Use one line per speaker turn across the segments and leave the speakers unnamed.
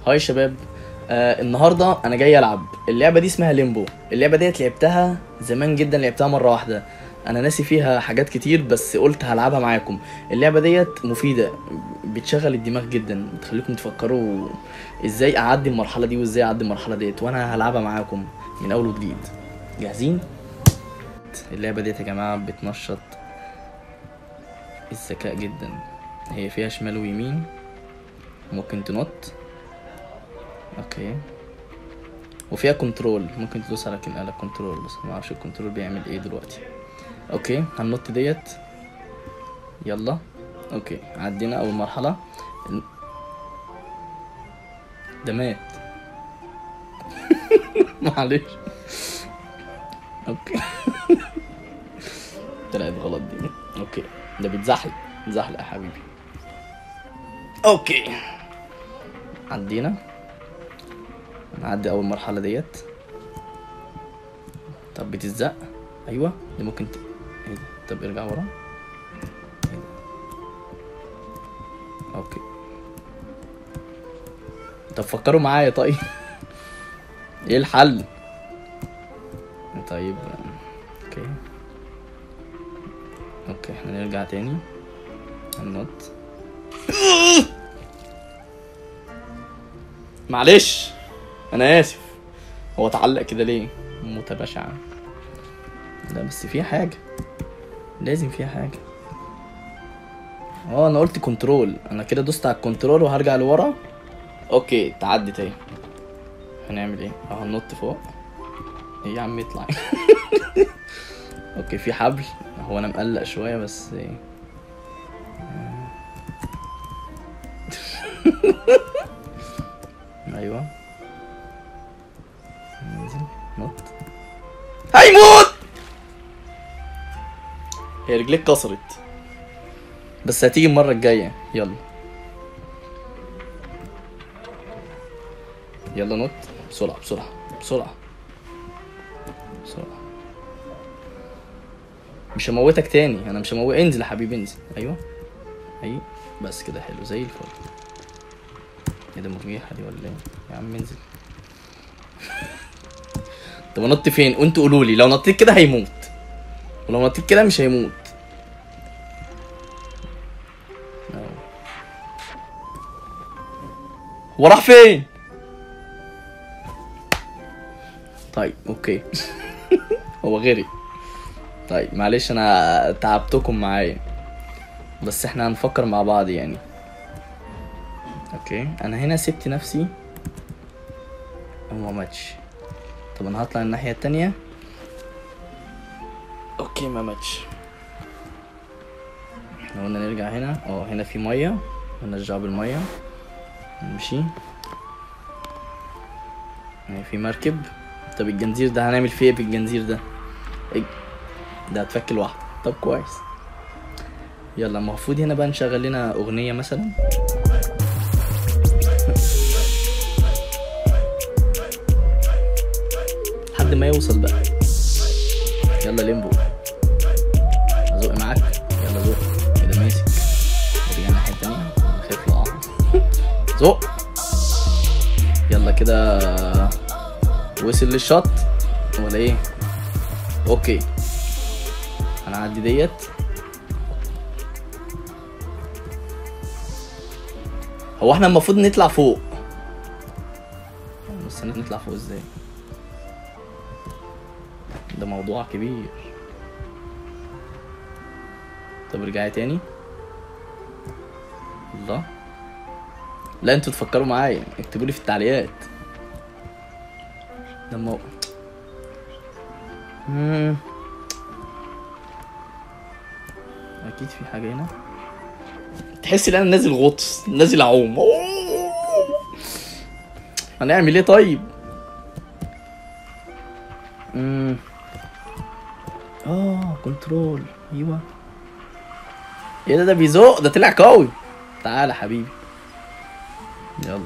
هاي شباب آه النهارده انا جاي العب اللعبه دي اسمها ليمبو اللعبه ديت لعبتها زمان جدا لعبتها مره واحده انا ناسي فيها حاجات كتير بس قلت هلعبها معاكم اللعبه ديت مفيده بتشغل الدماغ جدا بتخليكم تفكروا ازاي اعدي المرحله دي وازاي اعدي المرحله ديت وانا هلعبها معاكم من اول وجديد جاهزين اللعبه ديت يا جماعه بتنشط الذكاء جدا هي فيها شمال ويمين ممكن تنط اوكي وفيها كنترول ممكن تدوس على كن- على كنترول بس ما اعرفش الكنترول بيعمل ايه دلوقتي اوكي هننط ديت يلا اوكي عدينا اول مرحله ال- ده مات معلش اوكي طلعت غلط دي اوكي ده بيتزحلق بيتزحلق يا حبيبي اوكي عدينا نعدي اول مرحله ديت طب بتزق ايوه دي ممكن ت... إيه ده؟ طب ارجع ورا إيه ده؟ اوكي طب فكروا معايا طيب ايه الحل طيب اوكي اوكي احنا نرجع تاني هننط معلش انا اسف هو اتعلق كده ليه موتة بشعة لا بس فيها حاجة لازم فيها حاجة اه انا قلت كنترول انا كده دوست على الكنترول وهرجع لورا اوكي تعدي تاني هنعمل ايه اه هننط فوق ايه يا عم اطلع اوكي في حبل هو انا مقلق شوية بس ايه ايوه ننزل نط هيموت هي رجليك كسرت بس هتيجي المرة الجاية يلا يلا نط بسرعة بسرعة بسرعة بسرعة مش هموتك تاني انا مش هموت انزل يا حبيبي انزل ايوه اي بس كده حلو زي الفل ايه ده مريحة دي ولا ايه يا عم انزل طب انط فين وانتوا قولوا لي لو نطيت كده هيموت ولو نطيت كده مش هيموت أهو. هو راح فين طيب اوكي هو غري طيب معلش انا تعبتكم معايا بس احنا هنفكر مع بعض يعني اوكي انا هنا سبت نفسي هو ماتش طب انا هطلع الناحية التانية اوكي ما ماتش احنا قلنا نرجع هنا اه هنا في مية ونرجع بالمية نمشي هنا في مركب طب الجنزير ده هنعمل فيه ايه بالجنزير ده إيه؟ ده هتفك لوحده طب كويس يلا المفروض هنا بقى نشغل لنا اغنية مثلا لحد ما يوصل بقى يلا ليمبو ازق معاك يلا زق كده ماسك ورجع الناحية التانية خايف يقع زق يلا كده وصل للشط ولا ايه اوكي هنعدي ديت هو احنا المفروض نطلع فوق بس نطلع فوق ازاي ده موضوع كبير طب ارجعي تاني الله لا انتوا تفكروا معايا اكتبوا لي في التعليقات ده مو... مم. اكيد في حاجه هنا تحس ان انا نازل غطس نازل اعوم أوه. هنعمل ايه طيب امم اه كنترول ايوه ايه ده ده بيزق ده طلع قوي تعالى حبيبي يلا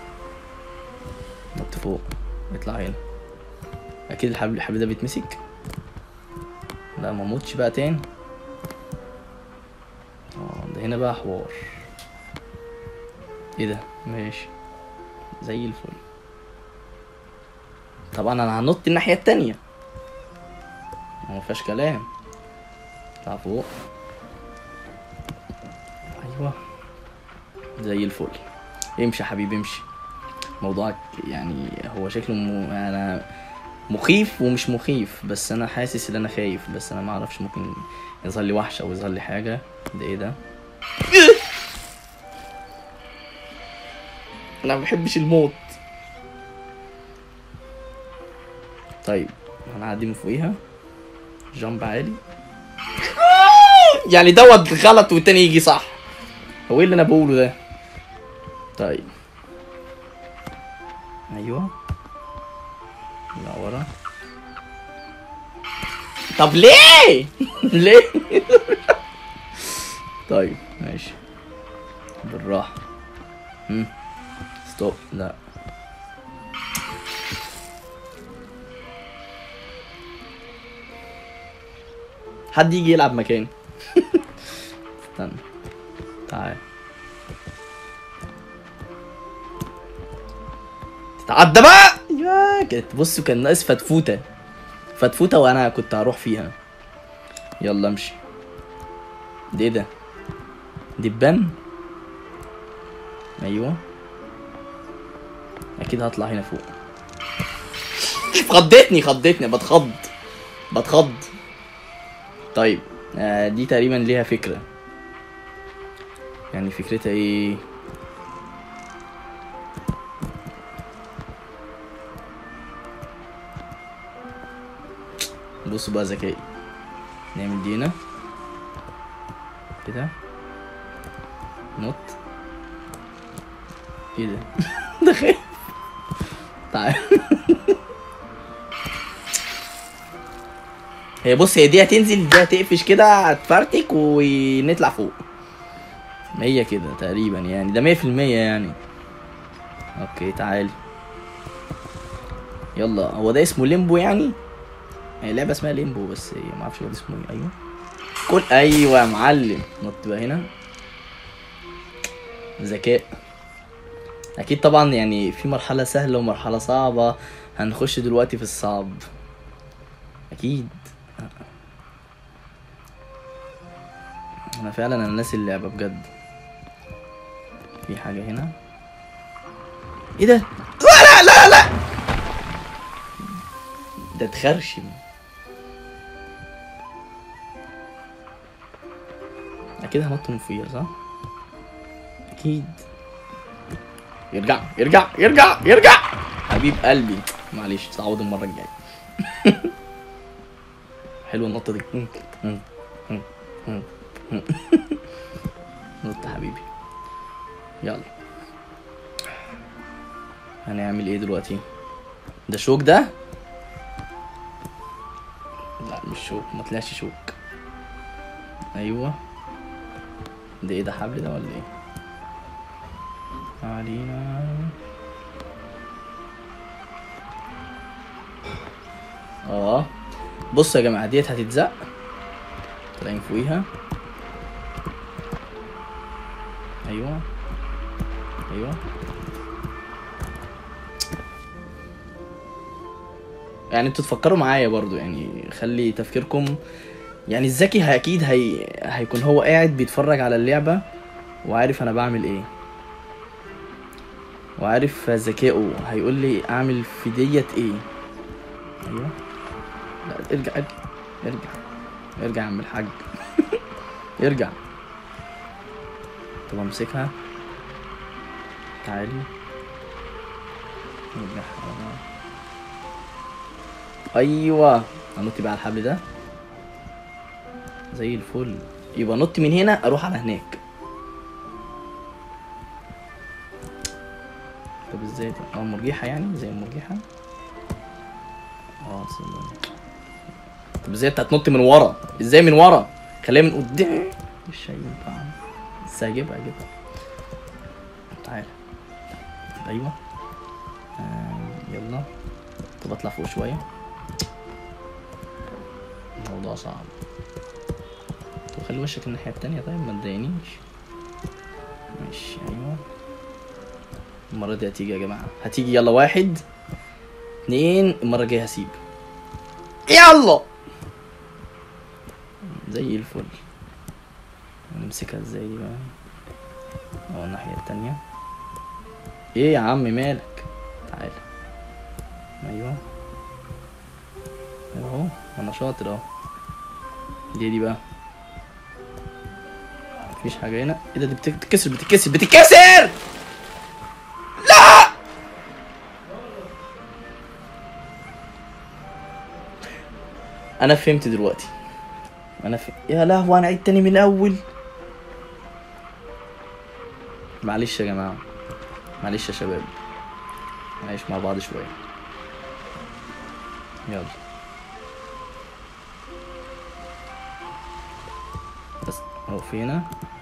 نط فوق اطلع هنا اكيد الحبل الحبل ده بيتمسك لا ما موتش بقى تاني اه ده هنا بقى حوار ايه ده ماشي زي الفل طبعا انا هنط الناحيه التانية ما فيهاش كلام اطلع فوق ايوه زي الفل امشي يا حبيبي امشي موضوعك يعني هو شكله م... انا مخيف ومش مخيف بس انا حاسس ان انا خايف بس انا ما اعرفش ممكن يظهر لي وحش او يظهر لي حاجه ده ايه ده انا ما بحبش الموت طيب هنعدي من فوقيها جامب عالي يعني دوت غلط والتاني يجي صح هو ايه اللي انا بقوله ده طيب ايوه لا ورا طب ليه ليه طيب ماشي بالراحه هم ستوب لا حد يجي يلعب مكاني استنى تعال تتعدى بقى يا كانت بصوا كان ناقص فتفوته فتفوته وانا كنت هروح فيها يلا امشي ده ايه ده دبان ايوه اكيد هطلع هنا فوق خضتني خضتني بتخض بتخض طيب آه دي تقريبا ليها فكرة يعني فكرتها ايه بصوا بقى ذكائي نعمل دي هنا كده نط ايه ده ده خايف تعال هي بص هي دي هتنزل دي هتقفش كده هتفرتك ونطلع فوق هي كده تقريبا يعني ده مية في المية يعني اوكي تعالي يلا هو ده اسمه ليمبو يعني هي لعبة اسمها ليمبو بس هي ما اعرفش هو ده اسمه ايه ايوه كل ايوه يا معلم نط بقى هنا ذكاء اكيد طبعا يعني في مرحلة سهلة ومرحلة صعبة هنخش دلوقتي في الصعب اكيد انا فعلا انا ناسي اللعبة بجد في حاجة هنا ايه ده لا لا لا لا ده اتخرشم اكيد هنط من فوقيها صح اكيد يرجع يرجع يرجع يرجع حبيب قلبي معلش تعوض المرة الجاية حلوة النطة دي نط حبيبي يلا هنعمل ايه دلوقتي ده شوك ده لا مش شوك ما طلعش شوك ايوه ده ايه ده حبل ده ولا ايه علينا اه بصوا يا جماعه ديت هتتزق طالعين فوقيها ايوه ايوه يعني انتوا تفكروا معايا برضو يعني خلي تفكيركم يعني الذكي هي- اكيد هي... هيكون هو قاعد بيتفرج على اللعبة وعارف انا بعمل ايه وعارف ذكائه هيقول لي اعمل في ديت ايه ايوه لا ارجع ارجع ارجع ارجع يا عم الحاج ارجع طب امسكها تعالي ارجعها ايوه انط بقى على الحبل ده زي الفل يبقى نط من هنا اروح على هناك طب ازاي ده اه مرجيحة يعني زي المرجيحة اه تصدق. طب ازاي انت هتنط من ورا ازاي من ورا خليها من قدام مش هينفع بس هجيبها هجيبها تعالى ايوه آه يلا طب اطلع فوق شويه الموضوع صعب طب خلي وشك الناحيه التانية طيب ما تضايقنيش ماشي ايوه المرة دي هتيجي يا جماعة هتيجي يلا واحد اتنين المرة الجاية هسيب يلا زي الفل نمسكها ازاي دي بقى اهو الناحية التانية ايه يا عم مالك تعال ايوه اهو انا شاطر اهو دي دي بقى مفيش حاجة هنا ايه ده دي بتتكسر بتتكسر بتتكسر لا انا فهمت دلوقتي انا ف... يا لهوي انا عيد تاني من الاول معلش يا جماعة معلش يا شباب نعيش مع بعض شوية يلا بس اهو في هنا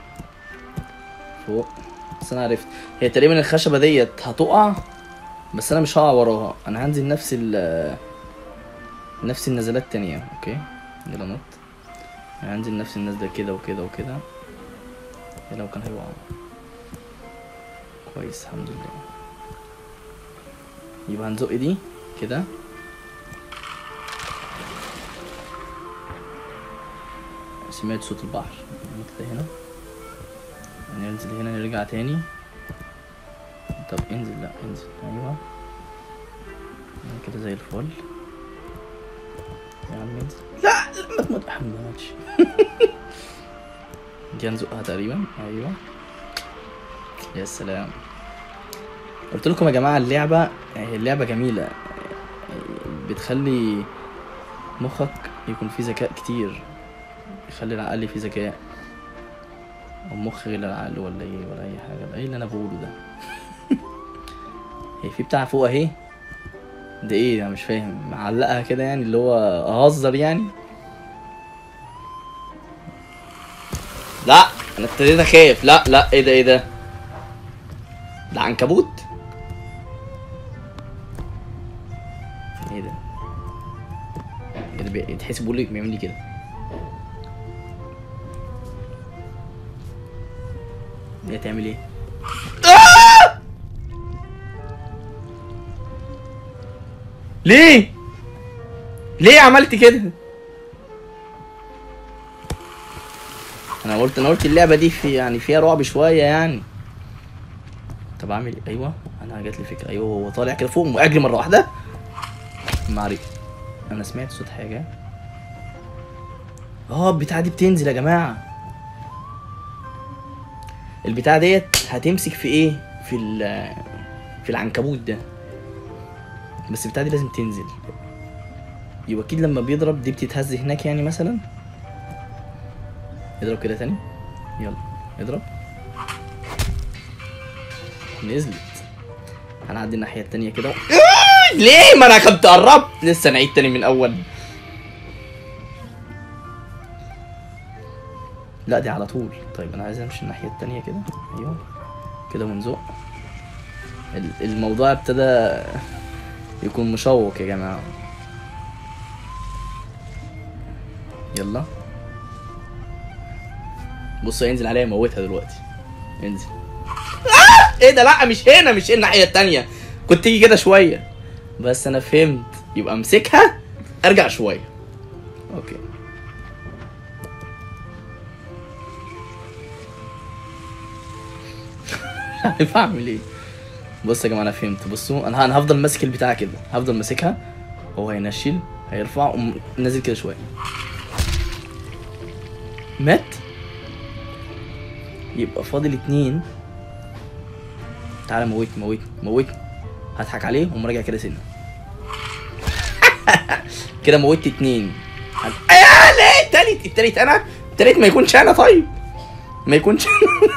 فوق بس انا عرفت هي تقريبا الخشبة ديت هتقع بس انا مش هقع وراها انا هنزل نفس ال نفس النزلات تانية اوكي يلا نط هنزل نفس الناس ده كده وكده وكده يا لو كان هيقع كويس الحمد لله يبقى هنزق دي كده سمعت صوت البحر كده هنا ننزل هنا نرجع تاني طب انزل لا انزل ايوه كده زي الفل يا عم انزل لا لا ما تموت الحمد لله ماتش دي هنزقها تقريبا ايوه يا سلام قلت لكم يا جماعه اللعبه هي اللعبه جميله بتخلي مخك يكون فيه ذكاء كتير يخلي العقل فيه ذكاء او مخ غير العقل ولا ايه ولا اي حاجه ايه اللي انا بقوله ده هي في بتاع فوق اهي ده ايه انا مش فاهم معلقها كده يعني اللي هو اهزر يعني لا انا ابتديت اخاف لا لا ايه ده ايه ده ده عنكبوت ايه ده ايه ده بي- تحس بيقول لك بيعمل لي كده دي هتعمل ايه آه! ليه ليه عملت كده انا قلت انا قلت اللعبه دي في يعني فيها رعب شويه يعني طب اعمل إيه؟ ايوه انا جات لي فكره ايوه هو طالع كده فوق واجري مره واحده معرفة انا سمعت صوت حاجه اه البتاعه دي بتنزل يا جماعه البتاعه ديت هتمسك في ايه في ال في العنكبوت ده بس البتاعه دي لازم تنزل يبقى اكيد لما بيضرب دي بتتهز هناك يعني مثلا اضرب كده تاني يلا اضرب نزلت هنعدي الناحية التانية كده ليه ما انا كنت قربت لسه نعيد تاني من اول لا دي على طول طيب انا عايز امشي الناحية التانية كده ايوه كده ونزق ال- الموضوع ابتدى يكون مشوق يا جماعة يلا بص هينزل عليا يموتها دلوقتي انزل آه! ايه ده لا مش هنا مش هنا الناحيه التانية كنت تيجي كده شويه بس انا فهمت يبقى امسكها ارجع شويه اوكي مش عارف اعمل ايه بص يا جماعه انا فهمت بصوا انا انا هفضل ماسك البتاع كده هفضل ماسكها هو هينشل هيرفع قوم نازل كده شويه مات يبقى فاضل اتنين تعالى موتني موتني موتني هضحك عليه وأقوم راجع كده سنه كده موتت اتنين هت- ايه ليه التالت التالت انا التالت ما يكونش انا طيب ما يكونش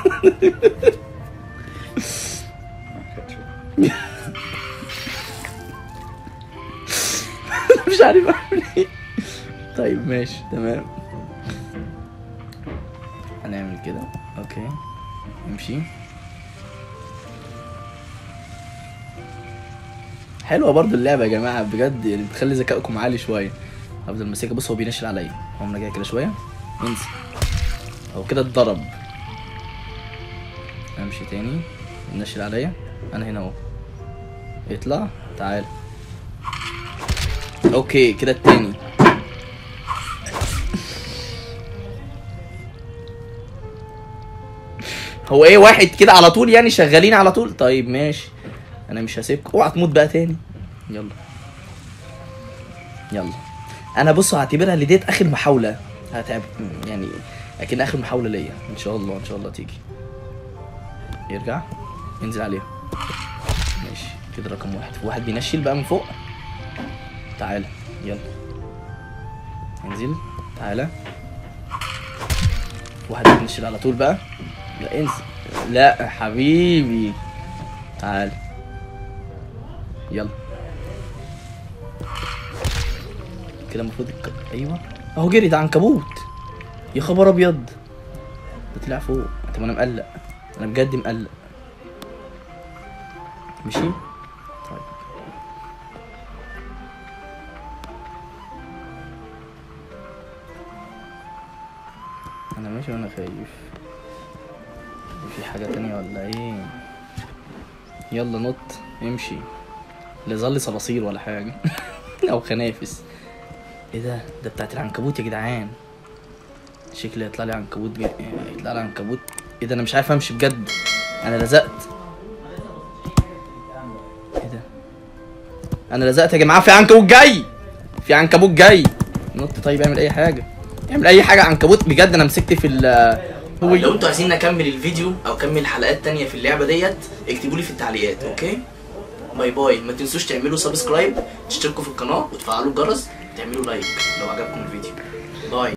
مش عارف اعمل ايه طيب ماشي تمام هنعمل كده اوكي امشي حلوه برضو اللعبه يا جماعه بجد يعني بتخلي ذكائكم عالي شويه هفضل ماسكها بص هو بينشل عليا اقوم راجع كده شويه ينزل هو كده اتضرب امشي تاني ينشل عليا انا هنا اهو اطلع تعال اوكي كده التاني هو ايه واحد كده على طول يعني شغالين على طول طيب ماشي انا مش هسيبك اوعى تموت بقى تاني يلا يلا انا بص هعتبرها اللي ديت اخر محاوله هتعب يعني لكن اخر محاوله ليا ان شاء الله ان شاء الله تيجي يرجع ينزل عليها ماشي كده رقم واحد في واحد بينشل بقى من فوق تعالى يلا انزل تعالى واحد بينشل على طول بقى لا انزل لا حبيبي تعال يلا كده المفروض الك... ايوه اهو جري ده عنكبوت يا خبر ابيض ده طلع فوق طب انا مقلق انا بجد مقلق مشي طيب انا ماشي وانا خايف في حاجة تانية ولا ايه يلا نط امشي لا ظل صراصير ولا حاجة او خنافس ايه ده ده بتاعت العنكبوت يا جدعان شكلي يطلع لي عنكبوت جا... يطلع لي عنكبوت ايه ده انا مش عارف امشي بجد انا لزقت ايه ده انا لزقت يا جماعه في عنكبوت جاي في عنكبوت جاي نط طيب اعمل اي حاجه اعمل اي حاجه عنكبوت بجد انا مسكت في ال هو لو انتوا عايزين نكمل الفيديو او كمل حلقات تانية في اللعبه ديت اكتبوا لي في التعليقات اوكي باي باي ما تنسوش تعملوا سبسكرايب تشتركوا في القناه وتفعلوا الجرس وتعملوا لايك لو عجبكم الفيديو باي